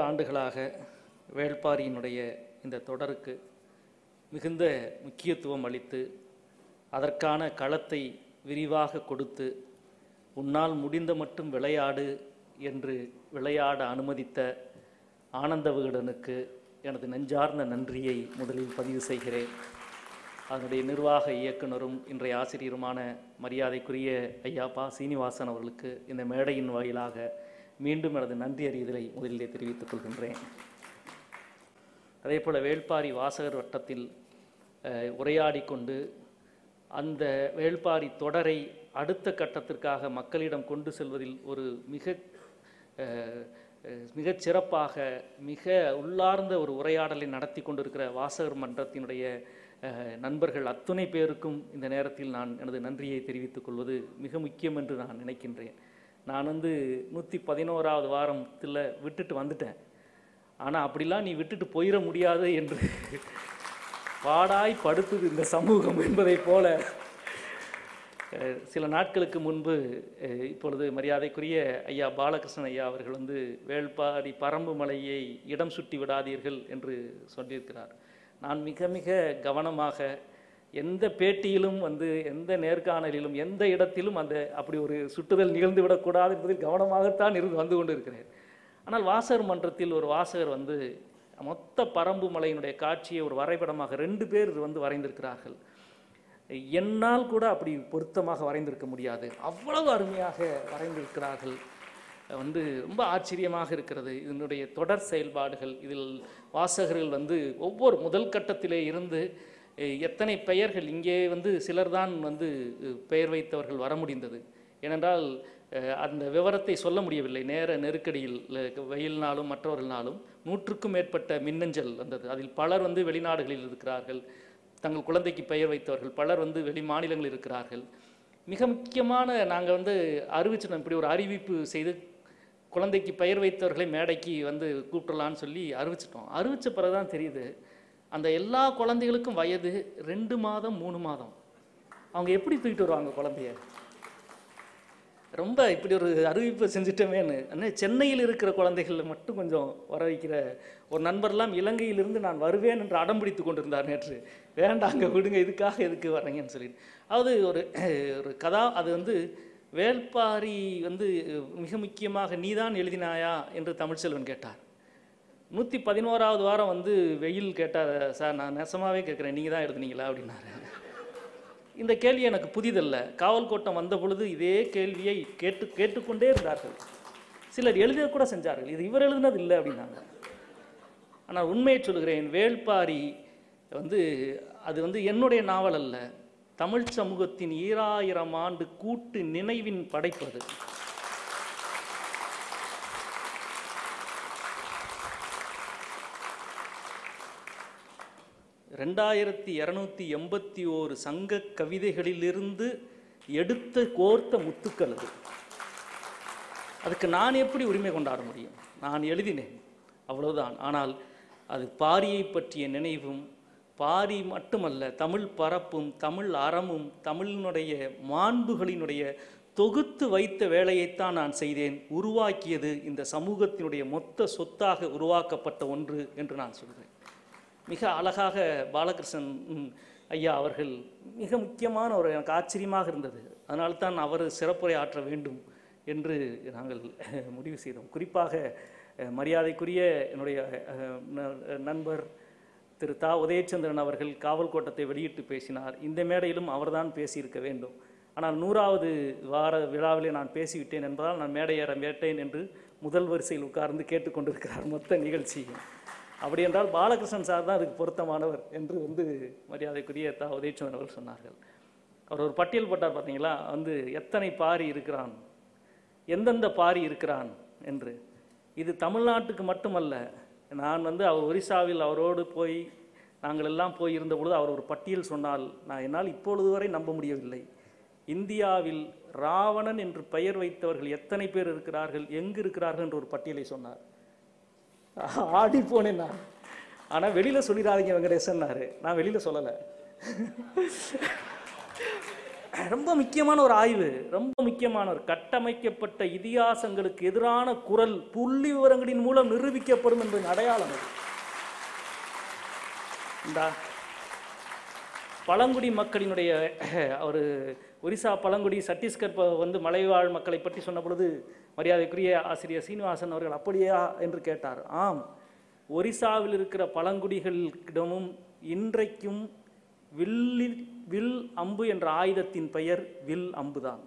ஆண்டுகளாக வேள்பாரியினுடைய இந்த தொடருக்கு மிகுந்த முக்கியத்துவம் அளித்து அதற்கான களத்தை விரிவாக கொடுத்து உன்னால் முடிந்த மட்டும் விளையாடு என்று விளையாட அனுமதித்த ஆனந்த விகடனுக்கு எனது நெஞ்சார்ந்த நன்றியை முதலில் பதிவு செய்கிறேன் அதனுடைய நிர்வாக இயக்குனரும் இன்றைய ஆசிரியருமான மரியாதைக்குரிய ஐயா பா சீனிவாசன் அவர்களுக்கு இந்த மேடையின் வாயிலாக மீண்டும் எனது நன்றி அறிதலை முதலிலே தெரிவித்துக் கொள்கின்றேன் அதே போல் வேள்பாரி வாசகர் வட்டத்தில் அஹ், உரையாடி கொண்டு அந்த வேள்பாரி தொடரை அடுத்த கட்டத்திற்காக மக்களிடம் கொண்டு செல்வதில் ஒரு மிக அஹ், அஹ், மிகச் சிறப்பாக மிக உள்ளார்ந்த ஒரு உரையாடலை நடத்தி கொண்டிருக்கிற வாசகர் மன்றத்தினுடைய அஹ், நண்பர்கள் அத்துணை பேருக்கும் இந்த நேரத்தில் நான் எனது நன்றியை தெரிவித்துக் கொள்வது மிக முக்கியம் என்று நான் நினைக்கின்றேன் நான் வந்து நூற்றி பதினோராவது வாரத்தில் விட்டுட்டு வந்துட்டேன் ஆனால் அப்படிலாம் நீ விட்டுட்டு போயிட முடியாது என்று பாடாய் படுத்துது இந்த சமூகம் என்பதைப் போல அஹ், சில நாட்களுக்கு முன்பு அஹ், இப்பொழுது மரியாதைக்குரிய ஐயா பாலகிருஷ்ணன் ஐயா அவர்கள் வந்து வேள்பாரி பரம்பு மலையை இடம் சுட்டி விடாதீர்கள் என்று சொல்லியிருக்கிறார் நான் மிக மிக கவனமாக எந்த பேட்டியிலும் வந்து எந்த நேர்காணலிலும் எந்த இடத்திலும் அந்த அப்படி ஒரு சுட்டுதல் நிகழ்ந்து விடக்கூடாது என்பதில் கவனமாகத்தான் இருந்து வந்து கொண்டு இருக்கிறேன் ஆனால் வாசகர் மன்றத்தில் ஒரு வாசகர் வந்து மொத்த பரம்பு மலையினுடைய காட்சியை ஒரு வரைபடமாக ரெண்டு பேர் வந்து வரைந்திருக்கிறார்கள் என்னால் கூட அப்படி பொருத்தமாக வரைந்திருக்க முடியாது அவ்வளவு அருமையாக வரைந்திருக்கிறார்கள் வந்து ரொம்ப ஆச்சரியமாக இருக்கிறது இதனுடைய தொடர் செயல்பாடுகள் இதில் வாசகர்கள் வந்து ஒவ்வொரு முதல் கட்டத்திலே இருந்து அஹ், எத்தனை பெயர்கள் இங்கே வந்து சிலர்தான் வந்து அஹ், பெயர் வைத்தவர்கள் வர முடிந்தது ஏனென்றால் அஹ், அந்த விவரத்தை சொல்ல முடியவில்லை நேர நெருக்கடியில் அஹ், வெயில்னாலும் மற்றவர்களாலும் நூற்றுக்கும் மேற்பட்ட மின்னஞ்சல் வந்தது அதில் பலர் வந்து வெளிநாடுகளில் இருக்கிறார்கள் தங்கள் குழந்தைக்கு பெயர் வைத்தவர்கள் பலர் வந்து வெளி மாநிலங்களில் இருக்கிறார்கள் மிக முக்கியமான நாங்கள் வந்து அறிவிச்சிட்டோம் இப்படி ஒரு அறிவிப்பு செய்து குழந்தைக்கு பெயர் வைத்தவர்களை மேடைக்கு வந்து கூப்பிடலான்னு சொல்லி அறிவிச்சிட்டோம் அறிவிச்ச பிறகு தான் தெரியுது அந்த எல்லா குழந்தைகளுக்கும் வயது ரெண்டு மாதம் மூணு மாதம் அவங்க எப்படி தூக்கிட்டு வருவாங்க குழந்தைய ரொம்ப இப்படி ஒரு அறிவிப்பு செஞ்சுட்டோமேன்னு அண்ணே சென்னையில் இருக்கிற குழந்தைகளை மட்டும் கொஞ்சம் வர வைக்கிற ஒரு நண்பர்லாம் இலங்கையிலிருந்து நான் வருவேன் என்று அடம்பிடித்து கொண்டிருந்தார் நேற்று வேண்டாங்க விடுங்க இதுக்காக எதுக்கு வர்றீங்கன்னு சொல்லிட்டு அது ஒரு ஒரு கதா அது வந்து வேள்பாரி வந்து மிக முக்கியமாக நீதான் எழுதினாயா என்று தமிழ்ச்செல்வன் கேட்டார் நூற்றி பதினோராவது வாரம் வந்து வெயில் கேட்டார் சார் நான் நெசமாகவே கேட்குறேன் நீங்கள் தான் எழுதுனீங்களா அப்படின்னாரு இந்த கேள்வி எனக்கு புதிதல்ல காவல் கோட்டம் வந்த பொழுது இதே கேள்வியை கேட்டு கேட்டுக்கொண்டே இருந்தார்கள் சிலர் எழுத கூட செஞ்சார்கள் இது இவர் எழுதினது இல்லை அப்படின்னாங்க ஆனால் உண்மையை சொல்கிறேன் வேள்பாரி வந்து அது வந்து என்னுடைய நாவல் அல்ல தமிழ் சமூகத்தின் ஈராயிரம் ஆண்டு கூட்டு நினைவின் படைப்பு அது ரெண்டாயிரத்தி இரநூத்தி எண்பத்தி ஓரு சங்க கவிதைகளிலிருந்து எடுத்த கோர்த்த முத்துக்கள் அது அதுக்கு நான் எப்படி உரிமை கொண்டாட முடியும் நான் எழுதினேன் அவ்வளவுதான் ஆனால் அது பாரியை பற்றிய நினைவும் பாரி மட்டுமல்ல தமிழ் பரப்பும் தமிழ் அறமும் தமிழினுடைய மாண்புகளினுடைய தொகுத்து வைத்த வேலையைத்தான் நான் செய்தேன் உருவாக்கியது இந்த சமூகத்தினுடைய மொத்த சொத்தாக உருவாக்கப்பட்ட ஒன்று என்று நான் சொல்கிறேன் மிக அழகாக பாலகிருஷ்ணன் ம், ஐயா அவர்கள் மிக முக்கியமான ஒரு எனக்கு ஆச்சரியமாக இருந்தது அதனால தான் அவர் சிறப்புரை ஆற்ற வேண்டும் என்று நாங்கள் முடிவு செய்தோம் குறிப்பாக அஹ், மரியாதைக்குரிய என்னுடைய அஹ், ந- நண்பர் திரு தா உதயச்சந்திரன் அவர்கள் காவல் கோட்டத்தை வெளியிட்டு பேசினார் இந்த மேடையிலும் அவர்தான் பேசியிருக்க வேண்டும் ஆனால் நூறாவது வார விழாவிலே நான் பேசிவிட்டேன் என்பதால் நான் மேடை ஏற வேட்டேன் என்று முதல் வரிசையில் உட்கார்ந்து கேட்டுக்கொண்டிருக்கிறார் மொத்த நிகழ்ச்சியும் அப்படி என்றால் பாலகிருஷ்ணன் சார் தான் அதுக்கு பொருத்தமானவர் என்று வந்து மரியாதைக்குரிய தா உதயச்சந்திரன் அவர்கள் சொன்னார்கள் அவர் ஒரு பட்டியல் போட்டார் பார்த்தீங்களா வந்து எத்தனை பாரி இருக்கிறான் எந்தெந்த பாரி இருக்கிறான் என்று இது தமிழ்நாட்டுக்கு மட்டுமல்ல நான் வந்து அவர் ஒரிசாவில் அவரோடு போய் நாங்கள் எல்லாம் போய் இருந்த பொழுது அவர் ஒரு பட்டியல் சொன்னால் நான் என்னால் இப்பொழுது வரை நம்ப முடியவில்லை இந்தியாவில் ராவணன் என்று பெயர் வைத்தவர்கள் எத்தனை பேர் இருக்கிறார்கள் எங்கு இருக்கிறார்கள் என்று ஒரு பட்டியலை சொன்னார் ஆடி போனேன் நான் ஆனால் வெளியில் சொல்லிடாதீங்க வெங்கடேசன்னாரு நான் வெளியில் சொல்லலை ரொம்ப முக்கியமான ஒரு ஆய்வு ரொம்ப முக்கியமான ஒரு கட்டமைக்கப்பட்ட இதிகாசங்களுக்கு எதிரான குரல் புள்ளி விவரங்களின் மூலம் நிரூபிக்கப்படும் என்பதன் அடையாளம் அது. இந்தா பழங்குடி மக்களினுடைய ஒரு ஒரிசா பழங்குடி சத்தீஸ்கர் ப- வந்து மலைவாழ் மக்களை பற்றி சொன்ன பொழுது மரியாதைக்குரிய ஆசிரியர் சீனிவாசன் அவர்கள் அப்படியா என்று கேட்டார் ஆம் ஒரிசாவில் இருக்கிற பழங்குடிகளிடமும் இன்றைக்கும் வில்லில் வில் அம்பு என்ற ஆயுதத்தின் பெயர் வில் அம்புதான்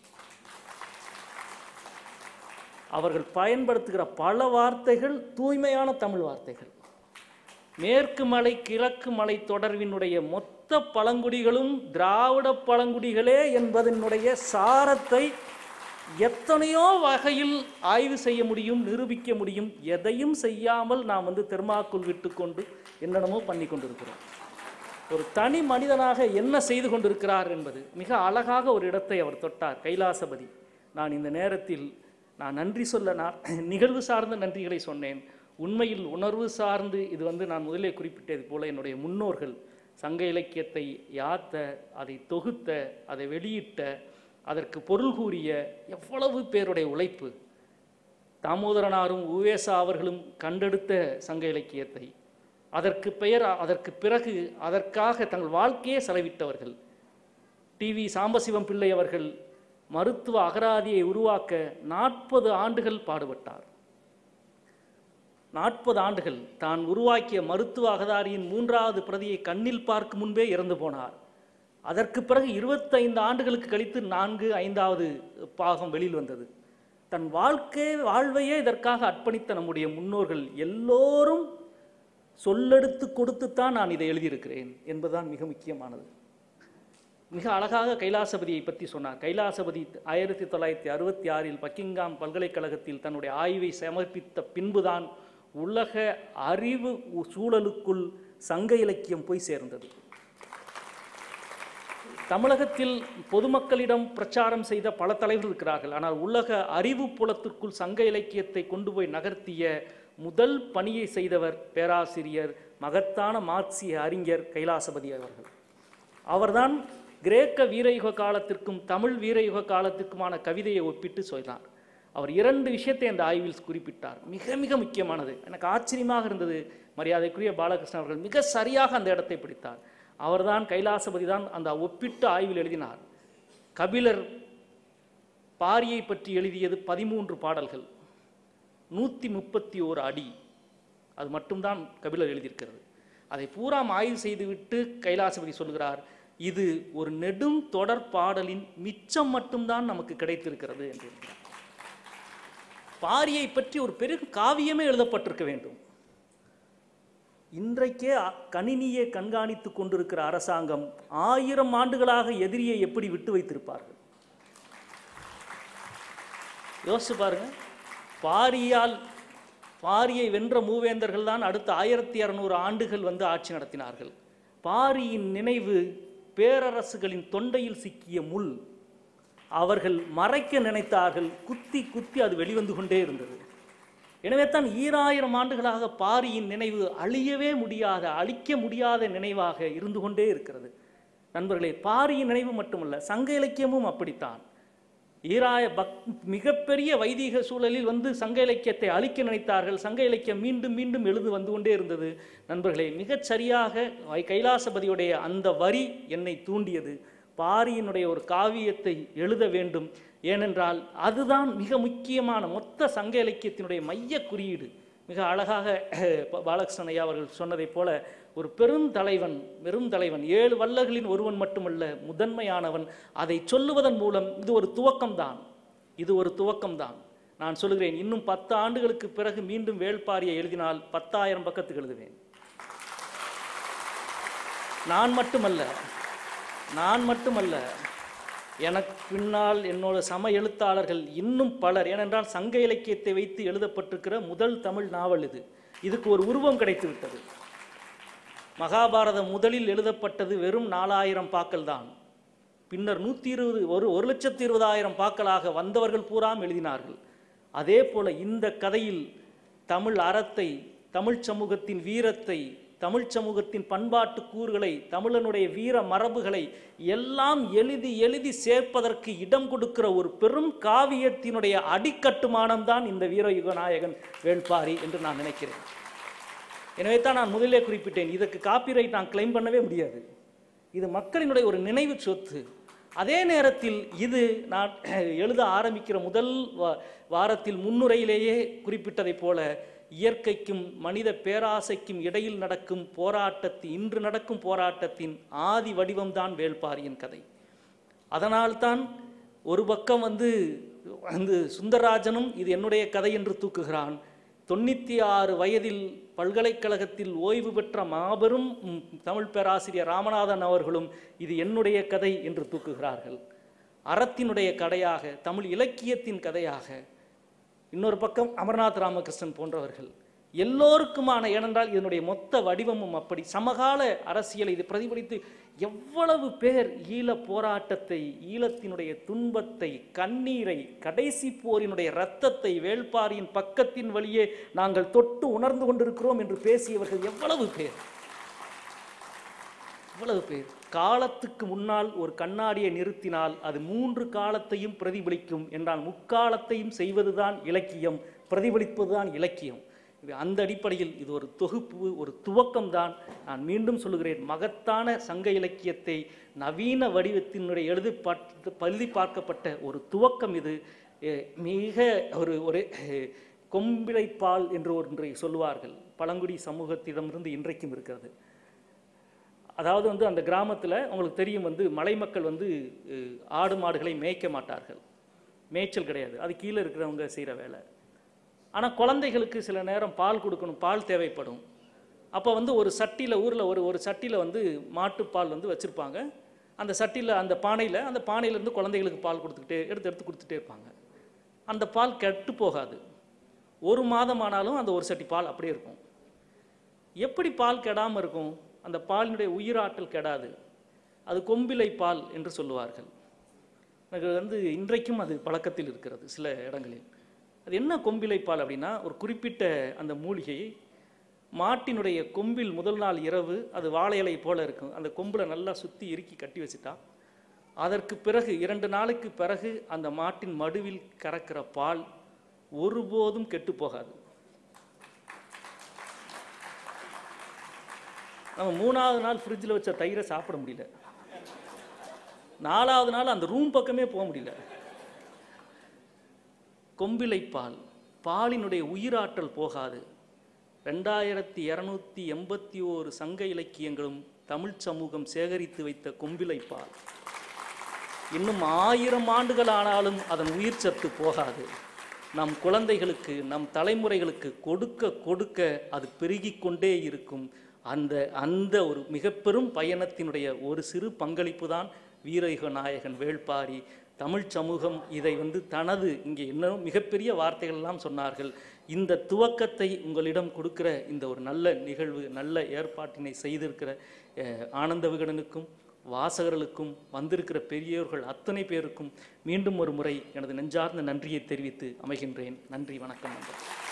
அவர்கள் பயன்படுத்துகிற பல வார்த்தைகள் தூய்மையான தமிழ் வார்த்தைகள் மேற்கு மலை கிழக்கு மலை தொடர்பினுடைய மொத்த பழங்குடிகளும் திராவிட பழங்குடிகளே என்பதனுடைய சாரத்தை எத்தனையோ வகையில் ஆய்வு செய்ய முடியும் நிரூபிக்க முடியும் எதையும் செய்யாமல் நாம் வந்து தெர்மாக்குள் விட்டுக்கொண்டு என்னென்னமோ பண்ணி கொண்டிருக்கிறோம் ஒரு தனி மனிதனாக என்ன செய்து கொண்டிருக்கிறார் என்பது மிக அழகாக ஒரு இடத்தை அவர் தொட்டார் கைலாசபதி நான் இந்த நேரத்தில் நான் நன்றி சொல்ல நான் நிகழ்வு சார்ந்த நன்றிகளை சொன்னேன் உண்மையில் உணர்வு சார்ந்து இது வந்து நான் முதலே குறிப்பிட்டது போல என்னுடைய முன்னோர்கள் சங்க இலக்கியத்தை யாத்த அதை தொகுத்த அதை வெளியிட்ட அதற்கு பொருள் கூறிய எவ்வளவு பேருடைய உழைப்பு தாமோதரனாரும் உவேசா அவர்களும் கண்டெடுத்த சங்க இலக்கியத்தை அதற்கு பெயர் அதற்கு பிறகு அதற்காக தங்கள் வாழ்க்கையே செலவிட்டவர்கள் டிவி சாம்பசிவம் பிள்ளை அவர்கள் மருத்துவ அகராதியை உருவாக்க நாற்பது ஆண்டுகள் பாடுபட்டார் நாற்பது ஆண்டுகள் தான் உருவாக்கிய மருத்துவ அகதாரியின் மூன்றாவது பிரதியை கண்ணில் பார்க்கும் முன்பே இறந்து போனார் அதற்கு பிறகு இருபத்தைந்து ஆண்டுகளுக்கு கழித்து நான்கு ஐந்தாவது பாகம் வெளியில் வந்தது தன் வாழ்க்கை வாழ்வையே இதற்காக அர்ப்பணித்த நம்முடைய முன்னோர்கள் எல்லோரும் சொல்லெடுத்து கொடுத்துத்தான் நான் இதை எழுதியிருக்கிறேன் என்பதுதான் மிக முக்கியமானது மிக அழகாக கைலாசபதியை பற்றி சொன்னார் கைலாசபதி ஆயிரத்தி தொள்ளாயிரத்தி அறுபத்தி ஆறில் பக்கிங்காம் பல்கலைக்கழகத்தில் தன்னுடைய ஆய்வை சமர்ப்பித்த பின்புதான் உலக அறிவு உ- சூழலுக்குள் சங்க இலக்கியம் போய் சேர்ந்தது தமிழகத்தில் பொதுமக்களிடம் பிரச்சாரம் செய்த பல தலைவர்கள் இருக்கிறார்கள் ஆனால் உலக அறிவு புலத்திற்குள் சங்க இலக்கியத்தை கொண்டு போய் நகர்த்திய முதல் பணியை செய்தவர் பேராசிரியர் மகத்தான மார்க்சிய அறிஞர் கைலாசபதி அவர்கள் அவர்தான் கிரேக்க வீரயுக காலத்திற்கும் தமிழ் வீரயுக காலத்திற்குமான கவிதையை ஒப்பிட்டு சொன்னார் அவர் இரண்டு விஷயத்தை அந்த ஆய்வில் குறிப்பிட்டார் மிக மிக முக்கியமானது எனக்கு ஆச்சரியமாக இருந்தது மரியாதைக்குரிய பாலகிருஷ்ணன் அவர்கள் மிக சரியாக அந்த இடத்தை பிடித்தார் அவர்தான் கைலாசபதி தான் அந்த ஒப்பிட்டு ஆய்வில் எழுதினார் கபிலர் பாரியை பற்றி எழுதியது பதிமூன்று பாடல்கள் நூற்றி முப்பத்தி ஓரு அடி அது மட்டும்தான் கபிலர் எழுதியிருக்கிறது அதை பூராம் ஆய்வு செய்துவிட்டு கைலாசபதி சொல்கிறார் இது ஒரு நெடும் தொடர் பாடலின் மிச்சம் மட்டும்தான் நமக்கு கிடைத்திருக்கிறது என்று எழுதினார். பாரியை பற்றி ஒரு பெரும் காவியமே எழுதப்பட்டிருக்க வேண்டும் இன்றைக்கே அ- கணினியை கண்காணித்து கொண்டிருக்கிற அரசாங்கம் ஆயிரம் ஆண்டுகளாக எதிரியை எப்படி விட்டு வைத்திருப்பார்கள் யோசிச்சு பாருங்க பாரியால் பாரியை வென்ற மூவேந்தர்கள் தான் அடுத்த ஆயிரத்தி இரநூறு ஆண்டுகள் வந்து ஆட்சி நடத்தினார்கள் பாரியின் நினைவு பேரரசுகளின் தொண்டையில் சிக்கிய முள் அவர்கள் மறைக்க நினைத்தார்கள் குத்தி குத்தி அது வெளிவந்து கொண்டே இருந்தது எனவே தான் ஈராயிரம் ஆண்டுகளாக பாரியின் நினைவு அழியவே முடியாத அழிக்க முடியாத நினைவாக இருந்து கொண்டே இருக்கிறது நண்பர்களே பாரியின் நினைவு மட்டுமல்ல சங்க இலக்கியமும் அப்படித்தான் ஈராய பக் மிகப்பெரிய வைதீக சூழலில் வந்து சங்க இலக்கியத்தை அழிக்க நினைத்தார்கள் சங்க இலக்கியம் மீண்டும் மீண்டும் எழுது வந்து கொண்டே இருந்தது நண்பர்களே மிகச் சரியாக வை- கைலாசபதியுடைய அந்த வரி என்னை தூண்டியது பாரியினுடைய ஒரு காவியத்தை எழுத வேண்டும் ஏனென்றால் அதுதான் மிக முக்கியமான மொத்த சங்க இலக்கியத்தினுடைய மைய குறியீடு மிக அழகாக ப- பாலகிருஷ்ணன் ஐயா அவர்கள் சொன்னதைப் போல ஒரு பெருந்தலைவன் பெருந்தலைவன் ஏழு வல்லர்களின் ஒருவன் மட்டுமல்ல முதன்மையானவன் அதை சொல்லுவதன் மூலம் இது ஒரு துவக்கம்தான் இது ஒரு துவக்கம்தான் நான் சொல்லுகிறேன் இன்னும் பத்து ஆண்டுகளுக்கு பிறகு மீண்டும் வேள்பாரியை எழுதினால் பத்தாயிரம் பக்கத்துக்கு எழுதுவேன் நான் மட்டுமல்ல நான் மட்டுமல்ல எனக்கு பின்னால் என்னோட சம எழுத்தாளர்கள் இன்னும் பலர் ஏனென்றால் சங்க இலக்கியத்தை வைத்து எழுதப்பட்டிருக்கிற முதல் தமிழ் நாவல் இது இதுக்கு ஒரு உருவம் கிடைத்து விட்டது மகாபாரதம் முதலில் எழுதப்பட்டது வெறும் நாலாயிரம் பாக்கள் தான் பின்னர் நூற்றி இருபது ஒரு ஒரு லட்சத்தி இருபதாயிரம் பாக்களாக வந்தவர்கள் பூராம் எழுதினார்கள் அதே போல இந்த கதையில் தமிழ் அறத்தை தமிழ் சமூகத்தின் வீரத்தை தமிழ் சமூகத்தின் பண்பாட்டு கூறுகளை தமிழனுடைய வீர மரபுகளை எல்லாம் எழுதி எழுதி சேர்ப்பதற்கு இடம் கொடுக்கிற ஒரு பெரும் காவியத்தினுடைய அடிக்கட்டுமானம் தான் இந்த வீரயுக நாயகன் வேள்பாரி என்று நான் நினைக்கிறேன் எனவே தான் நான் முதலிலே குறிப்பிட்டேன் இதற்கு காப்பிரைட் நான் கிளைம் பண்ணவே முடியாது இது மக்களினுடைய ஒரு நினைவு சொத்து அதே நேரத்தில் இது நான் எழுத ஆரம்பிக்கிற முதல் வா- வாரத்தில் முன்னுரையிலேயே குறிப்பிட்டதைப் போல இயற்கைக்கும் மனித பேராசைக்கும் இடையில் நடக்கும் போராட்டத்தின் இன்று நடக்கும் போராட்டத்தின் ஆதி வடிவம்தான் வேள்பாரியின் கதை அதனால்தான் ஒரு பக்கம் வந்து வந்து சுந்தரராஜனும் இது என்னுடைய கதை என்று தூக்குகிறான் தொண்ணூற்றி ஆறு வயதில் பல்கலைக்கழகத்தில் ஓய்வு பெற்ற மாபெரும் ம், தமிழ் பேராசிரியர் ராமநாதன் அவர்களும் இது என்னுடைய கதை என்று தூக்குகிறார்கள் அறத்தினுடைய கதையாக தமிழ் இலக்கியத்தின் கதையாக இன்னொரு பக்கம் அமர்நாத் ராமகிருஷ்ணன் போன்றவர்கள் எல்லோருக்குமான ஏனென்றால் இதனுடைய மொத்த வடிவமும் அப்படி சமகால அரசியலை இது பிரதிபலித்து எவ்வளவு பேர் ஈழ போராட்டத்தை ஈழத்தினுடைய துன்பத்தை கண்ணீரை கடைசி போரினுடைய இரத்தத்தை வேள்பாரியின் பக்கத்தின் வழியே நாங்கள் தொட்டு உணர்ந்து கொண்டிருக்கிறோம் என்று பேசியவர்கள் எவ்வளவு பேர் இவ்வளவு பேர் காலத்துக்கு முன்னால் ஒரு கண்ணாடியை நிறுத்தினால் அது மூன்று காலத்தையும் பிரதிபலிக்கும் என்றால் முக்காலத்தையும் செய்வதுதான் இலக்கியம் பிரதிபலிப்பதுதான் இலக்கியம் இது அந்த அடிப்படையில் இது ஒரு தொகுப்பு ஒரு துவக்கம்தான் நான் மீண்டும் சொல்லுகிறேன் மகத்தான சங்க இலக்கியத்தை நவீன வடிவத்தினுடைய எழுதி பார்த்து பள்ளி பார்க்கப்பட்ட ஒரு துவக்கம் இது எ- மிக ஒரு ஒரு அஹ், கொம்பிளைப்பால் என்று ஒன்றை சொல்லுவார்கள் பழங்குடி சமூகத்திடமிருந்து இன்றைக்கும் இருக்கிறது அதாவது வந்து அந்த கிராமத்தில் உங்களுக்கு தெரியும் வந்து மலை மக்கள் வந்து அஹ், ஆடு மாடுகளை மேய்க்க மாட்டார்கள் மேய்ச்சல் கிடையாது அது கீழே இருக்கிறவங்க செய்கிற வேலை ஆனால் குழந்தைகளுக்கு சில நேரம் பால் கொடுக்கணும் பால் தேவைப்படும் அப்போ வந்து ஒரு சட்டியில் ஊரில் ஒரு ஒரு சட்டியில் வந்து மாட்டுப்பால் வந்து வச்சுருப்பாங்க அந்த சட்டியில் அந்த பானையில் அந்த பானையிலேருந்து குழந்தைகளுக்கு பால் கொடுத்துக்கிட்டே எடுத்து எடுத்து கொடுத்துட்டே இருப்பாங்க அந்த பால் கெட்டு போகாது ஒரு மாதம் ஆனாலும் அந்த ஒரு சட்டி பால் அப்படியே இருக்கும் எப்படி பால் கெடாமல் இருக்கும் அந்த பாலினுடைய உயிராற்றல் கெடாது அது கொம்பிலை பால் என்று சொல்லுவார்கள் எனக்கு வந்து இன்றைக்கும் அது பழக்கத்தில் இருக்கிறது சில இடங்களில் அது என்ன கொம்பிலை பால் அப்படின்னா ஒரு குறிப்பிட்ட அந்த மூலிகையை மாட்டினுடைய கொம்பில் முதல் நாள் இரவு அது வாழை இலை போல இருக்கும் அந்த கொம்பில் நல்லா சுற்றி இறுக்கி கட்டி வச்சுட்டா அதற்கு பிறகு இரண்டு நாளுக்கு பிறகு அந்த மாட்டின் மடுவில் கறக்கிற பால் ஒருபோதும் கெட்டு போகாது நம்ம மூணாவது நாள் ஃப்ரிட்ஜில் வச்ச தயிரை சாப்பிட முடியல நாலாவது நாள் அந்த ரூம் பக்கமே போக முடியல கொம்பிலை பால் பாலினுடைய உயிராற்றல் போகாது ரெண்டாயிரத்தி இரநூத்தி எண்பத்தி ஓரு சங்க இலக்கியங்களும் தமிழ் சமூகம் சேகரித்து வைத்த கொம்பிலை பால் இன்னும் ஆயிரம் ஆண்டுகள் ஆனாலும் அதன் உயிர் சத்து போகாது நம் குழந்தைகளுக்கு நம் தலைமுறைகளுக்கு கொடுக்க கொடுக்க அது பெருகிக் கொண்டே இருக்கும் அந்த அந்த ஒரு மிக பெரும் பயணத்தினுடைய ஒரு சிறு பங்களிப்பு தான் வீரயுக நாயகன் வேள்பாரி தமிழ் சமூகம் இதை வந்து தனது இங்கே இன்னும் மிகப்பெரிய வார்த்தைகள் எல்லாம் சொன்னார்கள் இந்த துவக்கத்தை உங்களிடம் கொடுக்கிற இந்த ஒரு நல்ல நிகழ்வு நல்ல ஏற்பாட்டினை செய்திருக்கிற அஹ், ஆனந்த விகடனுக்கும் வாசகர்களுக்கும் வந்திருக்கிற பெரியோர்கள் அத்தனை பேருக்கும் மீண்டும் ஒரு முறை எனது நெஞ்சார்ந்த நன்றியை தெரிவித்து அமைகின்றேன் நன்றி வணக்கம் நண்பர்களே